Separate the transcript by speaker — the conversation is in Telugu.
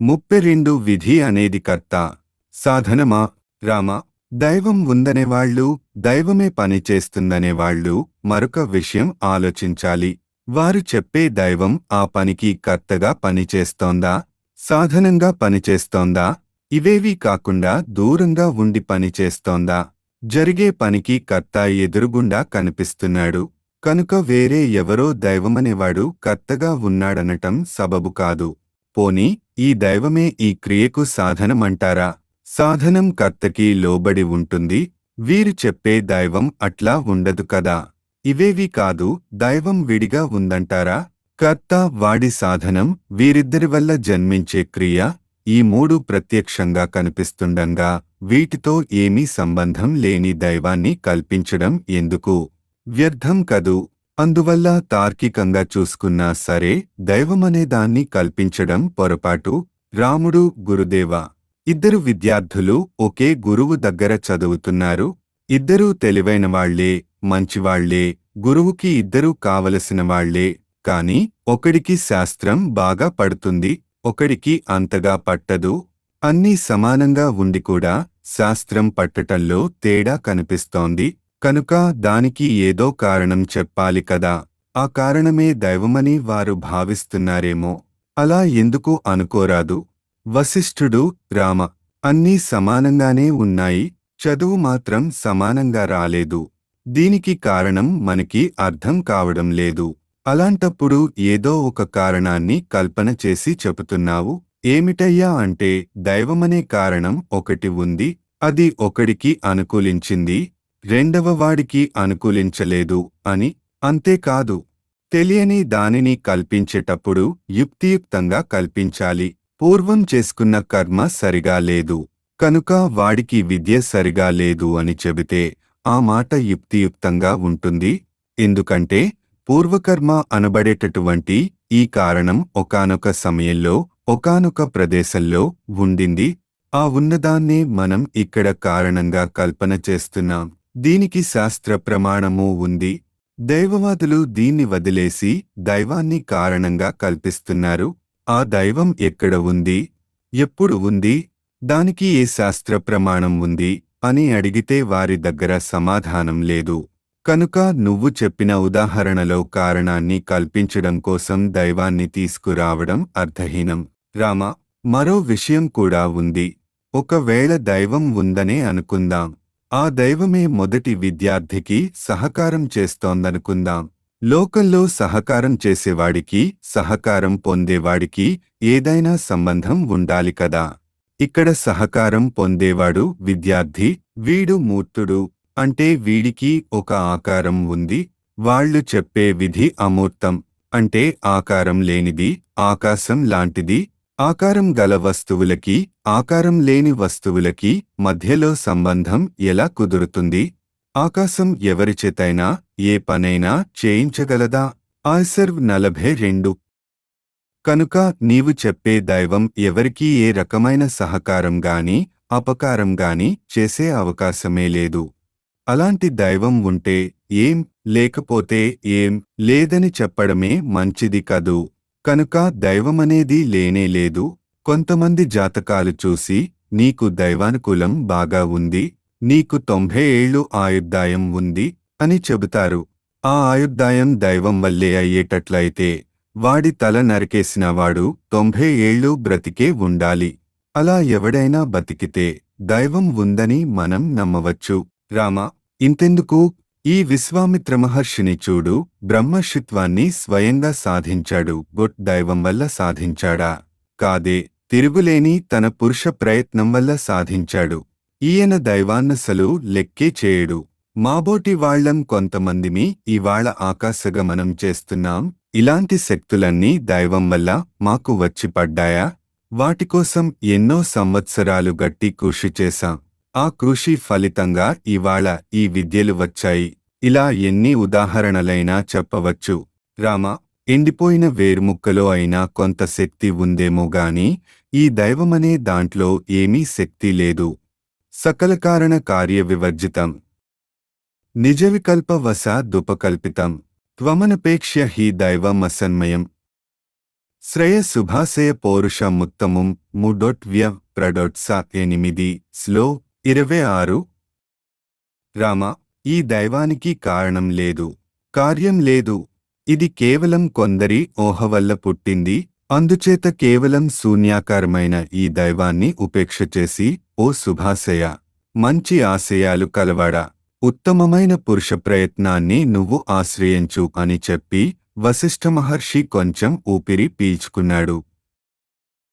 Speaker 1: ముప్పై రెండు విధి అనేది కర్త సాధనమా రామ దైవం ఉందనేవాళ్ళు దైవమే పని చేస్తుందనేవాళ్ళు మరొక విషయం ఆలోచించాలి వారు చెప్పే దైవం ఆ పనికి కర్తగా పనిచేస్తోందా సాధనంగా పనిచేస్తోందా ఇవేవీ కాకుండా దూరంగా ఉండి పనిచేస్తోందా జరిగే పనికి కర్త ఎదురుగుండా కనిపిస్తున్నాడు కనుక వేరే ఎవరో దైవమనేవాడు కర్తగా ఉన్నాడనటం సబబు కాదు పోని ఈ దైవమే ఈ క్రియకు సాధనమంటారా సాధనం కర్తకి లోబడి ఉంటుంది వీరు చెప్పే దైవం అట్లా ఉండదు కదా ఇవేవి కాదు దైవం విడిగా ఉందంటారా కర్త వాడి సాధనం వీరిద్దరి వల్ల జన్మించే క్రియ ఈ మూడు ప్రత్యక్షంగా కనిపిస్తుండగా వీటితో ఏమీ సంబంధం లేని దైవాన్ని కల్పించడం ఎందుకు వ్యర్థం కదూ అందువల్ల తార్కికంగా చూసుకున్నా సరే దైవమనే దాన్ని కల్పించడం పొరపాటు రాముడు గురుదేవ ఇద్దరు విద్యార్థులు ఒకే గురువు దగ్గర చదువుతున్నారు ఇద్దరూ తెలివైన వాళ్లే మంచివాళ్లే గురువుకి ఇద్దరూ కావలసిన వాళ్లే కాని ఒకడికి శాస్త్రం బాగా పడుతుంది ఒకడికి అంతగా పట్టదు అన్నీ సమానంగా ఉండి కూడా శాస్త్రం పట్టటంలో తేడా కనిపిస్తోంది కనుక దానికి ఏదో కారణం చెప్పాలి కదా ఆ కారణమే దైవమని వారు భావిస్తున్నారేమో అలా ఎందుకు అనుకోరాదు వశిష్ఠుడు రామ అన్నీ సమానంగానే ఉన్నాయి చదువు మాత్రం సమానంగా రాలేదు దీనికి కారణం మనకి అర్థం కావడం లేదు అలాంటప్పుడు ఏదో ఒక కారణాన్ని కల్పన చేసి చెబుతున్నావు ఏమిటయ్యా అంటే దైవమనే కారణం ఒకటి ఉంది అది ఒకడికి అనుకూలించింది రెండవ వాడికి అనుకూలించలేదు అని అంతేకాదు తెలియని దానిని కల్పించేటప్పుడు యుక్తియుక్తంగా కల్పించాలి పూర్వం చేసుకున్న కర్మ సరిగా లేదు కనుక వాడికి విద్య సరిగా లేదు అని చెబితే ఆ మాట యుక్తియుక్తంగా ఉంటుంది ఎందుకంటే పూర్వకర్మ అనబడేటటువంటి ఈ కారణం ఒకానొక సమయంలో ఒకానొక ప్రదేశంలో ఉండింది ఆ ఉన్నదాన్నే మనం ఇక్కడ కారణంగా కల్పన చేస్తున్నాం దీనికి శాస్త్ర ప్రమాణము ఉంది దైవవాదులు దీన్ని వదిలేసి దైవాన్ని కారణంగా కల్పిస్తున్నారు ఆ దైవం ఎక్కడ ఉంది ఎప్పుడు ఉంది దానికి ఏ శాస్త్ర ప్రమాణం ఉంది అని అడిగితే వారి దగ్గర సమాధానం లేదు కనుక నువ్వు చెప్పిన ఉదాహరణలో కారణాన్ని కల్పించడం కోసం దైవాన్ని తీసుకురావడం అర్థహీనం రామ మరో విషయం కూడా ఉంది ఒకవేళ దైవం ఉందనే అనుకుందాం ఆ దైవమే మొదటి విద్యార్థికి సహకారం చేస్తోందనుకుందాం లోకంలో సహకారం చేసేవాడికి సహకారం పొందేవాడికి ఏదైనా సంబంధం ఉండాలి కదా ఇక్కడ సహకారం పొందేవాడు విద్యార్థి వీడు మూర్తుడు అంటే వీడికి ఒక ఆకారం ఉంది వాళ్ళు చెప్పే విధి అమూర్తం అంటే ఆకారం లేనిది ఆకాశం లాంటిది ఆకారం గల వస్తువులకి ఆకారం లేని వస్తువులకి మధ్యలో సంబంధం ఎలా కుదురుతుంది ఆకాశం ఎవరిచేతైనా ఏ పనైనా చేయించగలదా ఆసర్వ్ నలభై రెండు కనుక నీవు చెప్పే దైవం ఎవరికీ ఏ రకమైన సహకారం గాని అపకారం గాని చేసే అవకాశమే లేదు అలాంటి దైవం ఉంటే ఏం లేకపోతే ఏం లేదని చెప్పడమే మంచిది కదూ కనుక దైవమనేది లేనే లేదు కొంతమంది జాతకాలు చూసి నీకు దైవానుకూలం బాగా ఉంది నీకు తొంభై ఏళ్ళు ఆయుర్దాయం ఉంది అని చెబుతారు ఆ ఆయుర్దాయం దైవం వల్లే అయ్యేటట్లయితే వాడి తల నరికేసిన వాడు తొంభై ఏళ్ళు బ్రతికే ఉండాలి అలా ఎవడైనా బతికితే దైవం ఉందని మనం నమ్మవచ్చు రామ ఇంతెందుకు ఈ విశ్వామిత్ర మహర్షిని చూడు బ్రహ్మషిత్వాన్ని స్వయంగా సాధించాడు బొట్ దైవం వల్ల సాధించాడా కాదే తిరుగులేని తన పురుష ప్రయత్నం వల్ల సాధించాడు ఈయన దైవాన్నసలు లెక్కే చేయడు మాబోటి వాళ్లం కొంతమందిమి ఇవాళ ఆకాశగమనం చేస్తున్నాం ఇలాంటి శక్తులన్నీ దైవం వల్ల మాకు వచ్చి పడ్డాయా వాటికోసం ఎన్నో సంవత్సరాలు గట్టి కృషి చేశాం ఆ కృషి ఫలితంగా ఇవాళ ఈ విద్యలు వచ్చాయి ఇలా ఎన్ని ఉదాహరణలైనా చెప్పవచ్చు రామ ఎండిపోయిన వేరుముక్కలో అయినా కొంత శక్తి ఉందేమో గాని ఈ దైవమనే దాంట్లో ఏమీ శక్తి లేదు సకల కారణ కార్య వివర్జితం నిజవికల్ప వశ దుపకల్పితం త్వమనపేక్ష్య హి దైవమసన్మయం శ్రేయ శుభాశయ పౌరుషముత్తమం ముడొట్ వ్య ప్రడొట్ స ఎనిమిది స్లో ఇరవై ఆరు రామ ఈ దైవానికి కారణం లేదు కార్యం లేదు ఇది కేవలం కొందరి ఊహ వల్ల పుట్టింది అందుచేత కేవలం శూన్యాకారమైన ఈ దైవాన్ని ఉపేక్ష చేసి ఓ శుభాశయ మంచి ఆశయాలు కలవాడా ఉత్తమమైన పురుష ప్రయత్నాన్ని నువ్వు ఆశ్రయించు అని చెప్పి వశిష్ఠ మహర్షి కొంచెం ఊపిరి పీల్చుకున్నాడు